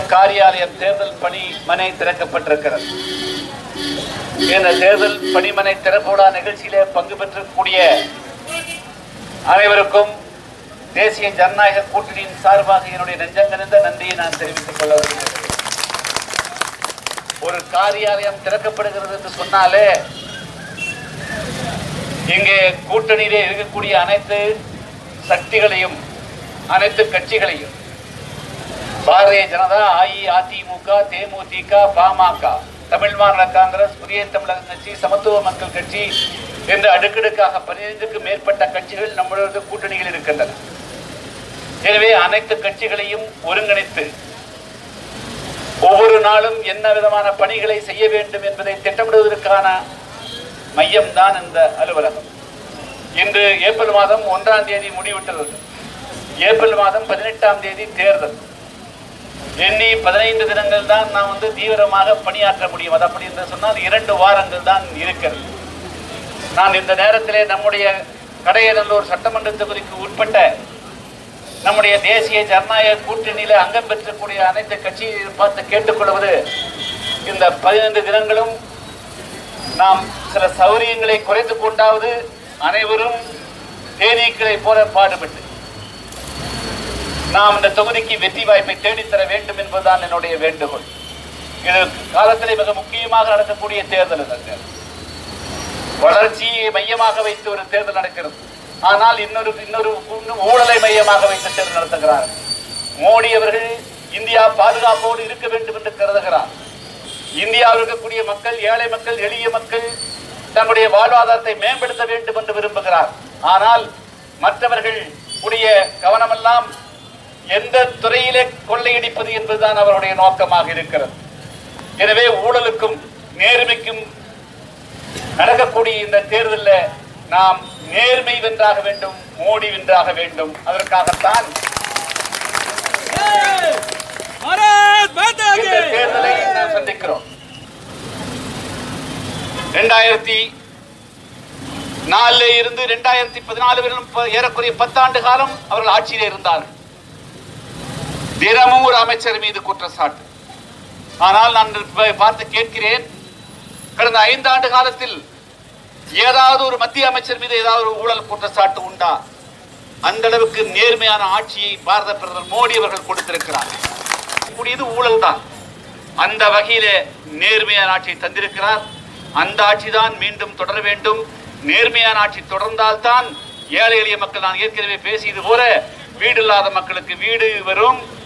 காரியாலயம் தேர்தல் பணி மனை திறக்கப்பட்டிருக்கிறது இந்த தேர்தல் பணிமனை திறப்புடா நிகழ்ச்சியிலே பங்கு பெற்றக்கூடிய அனைவருக்கும் தேசிய ஜனநாயக கூட்டணியின் சார்பாக என்னுடைய நெஞ்சங்கனிந்த நன்றியை நான் தெரிவித்துக் கொள்ள விரும்புகிறேன் ஒரு காரியாலயம் திறக்கப்படுகிறது என்று சொன்னாலே இங்கே கூட்டணியிலே இருக்கக்கூடிய அனைத்து சக்திகளையும் அனைத்து கட்சிகளையும் பாரதிய ஜனதா அஇஅதிமுக தேமுதிக பாமக தமிழ் மாநில காங்கிரஸ் புதிய தமிழக கட்சி சமத்துவ மக்கள் கட்சி என்று அடுக்கடுக்காக பதினைந்துக்கும் மேற்பட்ட கட்சிகள் நம்மளது கூட்டணியில் இருக்கின்றன எனவே அனைத்து கட்சிகளையும் ஒருங்கிணைத்து ஒவ்வொரு நாளும் என்ன விதமான பணிகளை செய்ய வேண்டும் என்பதை திட்டமிடுவதற்கான மையம்தான் இந்த அலுவலகம் இன்று ஏப்ரல் மாதம் ஒன்றாம் தேதி முடிவிட்டுள்ளது ஏப்ரல் மாதம் பதினெட்டாம் தேதி தேர்தல் எண்ணி பதினைந்து தினங்கள் தான் நாம் வந்து தீவிரமாக பணியாற்ற முடியும் அது அப்படி என்று சொன்னால் இரண்டு வாரங்கள் தான் இருக்கிறது நான் இந்த நேரத்திலே நம்முடைய கடையநல்லூர் சட்டமன்ற தொகுதிக்கு உட்பட்ட நம்முடைய தேசிய ஜனநாயக கூட்டணியில அங்கம் பெற்றக்கூடிய அனைத்து கட்சியை பார்த்து கேட்டுக்கொள்வது இந்த பதினைந்து தினங்களும் நாம் சில சௌரியங்களை குறைத்துக் கொண்டாவது அனைவரும் தேனீக்களை போல பாடுபட்டு நாம் இந்த தொகுதிக்கு வெற்றி வாய்ப்பை தேடித்தர வேண்டும் என்பதுதான் என்னுடைய வேண்டுகோள் இது காலத்திலே மிக முக்கியமாக நடக்கக்கூடிய தேர்தல் இது வளர்ச்சியை மையமாக வைத்து ஒரு தேர்தல் நடக்கிறது ஆனால் இன்னொரு இன்னொரு இன்னும் ஊழலை மையமாக வைத்து தேர்தல் நடத்துகிறார் மோடி அவர்கள் இந்தியா பாதுகாப்போடு இருக்க வேண்டும் என்று கருதுகிறார் இந்தியாவில் இருக்கக்கூடிய மக்கள் ஏழை மக்கள் எளிய மக்கள் தங்களுடைய வாழ்வாதாரத்தை மேம்படுத்த வேண்டும் என்று விரும்புகிறார் ஆனால் மற்றவர்கள் உடைய கவனமெல்லாம் எந்த துறையிலே கொள்ளையடிப்பது என்பதுதான் அவருடைய நோக்கமாக இருக்கிறது எனவே ஊழலுக்கும் நேர்மைக்கும் நடக்கக்கூடிய இந்த தேர்தலில் நாம் நேர்மை வென்றாக வேண்டும் மோடி வென்றாக வேண்டும் அதற்காகத்தான் भारत माता இந்த की தேர்தலை நாம் சந்திக்கிறோம் இரண்டாயிரத்தி நாலுல இருந்து இரண்டாயிரத்தி பதினாலு வரையிலும் ப- ஏறக்குறைய பத்தாண்டு காலம் அவர்கள் ஆட்சியிலே இருந்தார்கள் தினமும் ஒரு அமைச்சர் மீது குற்றச்சாட்டு ஆனால் நான் இப்ப பார்த்து கேட்கிறேன் கடந்த ஐந்து ஆண்டு காலத்தில் ஏதாவது ஒரு மத்திய அமைச்சர் மீது ஏதாவது ஒரு ஊழல் குற்றச்சாட்டு உண்டா அந்த அளவுக்கு நேர்மையான ஆட்சியை பாரத பிரதமர் மோடி அவர்கள் கொடுத்திருக்கிறார் கூடியது ஊழல் தான் அந்த வகையிலே நேர்மையான ஆட்சியை தந்திருக்கிறார் அந்த ஆட்சி தான் மீண்டும் தொடர வேண்டும் நேர்மையான ஆட்சி தொடர்ந்தால்தான் ஏழை எளிய மக்கள் நான் ஏற்கனவே பேசியது போல வீடு இல்லாத மக்களுக்கு வீடு வரும்